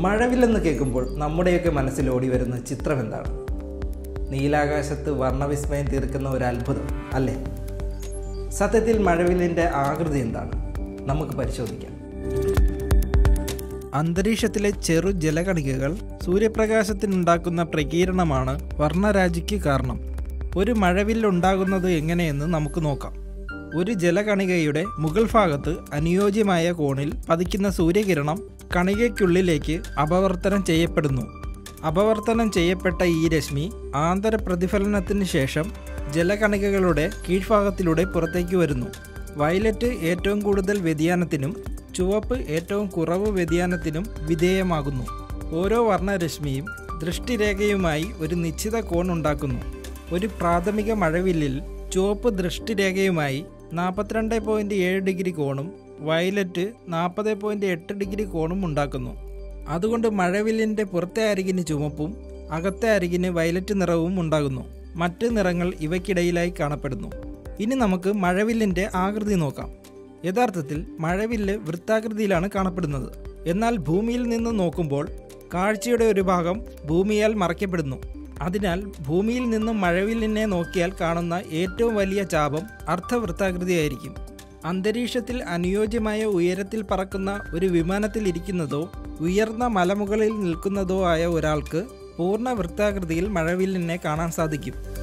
മഴവില്ലെന്ന് കേൾക്കുമ്പോൾ നമ്മുടെയൊക്കെ മനസ്സിൽ ഓടി വരുന്ന ചിത്രം എന്താണ് നീലാകാശത്ത് വർണ്ണവിസ്മയം തീർക്കുന്ന ഒരു അത്ഭുതം അല്ലേ സത്യത്തിൽ മഴവില്ലിൻ്റെ ആകൃതി എന്താണ് നമുക്ക് പരിശോധിക്കാം അന്തരീക്ഷത്തിലെ ചെറു ജലകണികകൾ സൂര്യപ്രകാശത്തിനുണ്ടാക്കുന്ന പ്രകീരണമാണ് വർണ്ണരാജിക്ക് കാരണം ഒരു മഴവില്ലുണ്ടാകുന്നത് എങ്ങനെയെന്ന് നമുക്ക് നോക്കാം ഒരു ജലകണികയുടെ മുകൾ ഭാഗത്ത് അനുയോജ്യമായ കോണിൽ പതിക്കുന്ന സൂര്യകിരണം കണികയ്ക്കുള്ളിലേക്ക് അപവർത്തനം ചെയ്യപ്പെടുന്നു അപവർത്തനം ചെയ്യപ്പെട്ട ഈ രശ്മി ആന്തര പ്രതിഫലനത്തിന് ശേഷം ജലകണികകളുടെ കീഴ്ഭാഗത്തിലൂടെ പുറത്തേക്ക് വരുന്നു വയലറ്റ് ഏറ്റവും കൂടുതൽ വ്യതിയാനത്തിനും ചുവപ്പ് ഏറ്റവും കുറവ് വ്യതിയാനത്തിനും വിധേയമാകുന്നു ഓരോ വർണ്ണരശ്മിയും ദൃഷ്ടിരേഖയുമായി ഒരു നിശ്ചിത കോൺ ഉണ്ടാക്കുന്നു ഒരു പ്രാഥമിക മഴവില്ലിൽ ചുവപ്പ് ദൃഷ്ടിരേഖയുമായി നാൽപ്പത്തിരണ്ട് പോയിൻറ്റ് ഏഴ് ഡിഗ്രി കോണും വയലറ്റ് നാൽപ്പത് പോയിൻറ്റ് എട്ട് ഡിഗ്രി കോണും ഉണ്ടാക്കുന്നു അതുകൊണ്ട് മഴവില്ലിൻ്റെ പുറത്തെ അരികിന് ചുവപ്പും അകത്തെ അരികിന് വയലറ്റ് നിറവും ഉണ്ടാകുന്നു മറ്റ് നിറങ്ങൾ ഇവയ്ക്കിടയിലായി കാണപ്പെടുന്നു ഇനി നമുക്ക് മഴവില്ലിൻ്റെ ആകൃതി നോക്കാം യഥാർത്ഥത്തിൽ മഴവില്ല് വൃത്താകൃതിയിലാണ് കാണപ്പെടുന്നത് എന്നാൽ ഭൂമിയിൽ നിന്ന് നോക്കുമ്പോൾ കാഴ്ചയുടെ ഒരു ഭാഗം ഭൂമിയാൽ മറയ്ക്കപ്പെടുന്നു അതിനാൽ ഭൂമിയിൽ നിന്നും മഴവില്ലിനെ നോക്കിയാൽ കാണുന്ന ഏറ്റവും വലിയ ചാപം അർദ്ധവൃത്താകൃതിയായിരിക്കും അന്തരീക്ഷത്തിൽ അനുയോജ്യമായ ഉയരത്തിൽ പറക്കുന്ന ഒരു വിമാനത്തിൽ ഇരിക്കുന്നതോ ഉയർന്ന മലമുകളിൽ നിൽക്കുന്നതോ ആയ ഒരാൾക്ക് പൂർണ്ണ വൃത്താകൃതിയിൽ മഴവില്ലിനെ കാണാൻ സാധിക്കും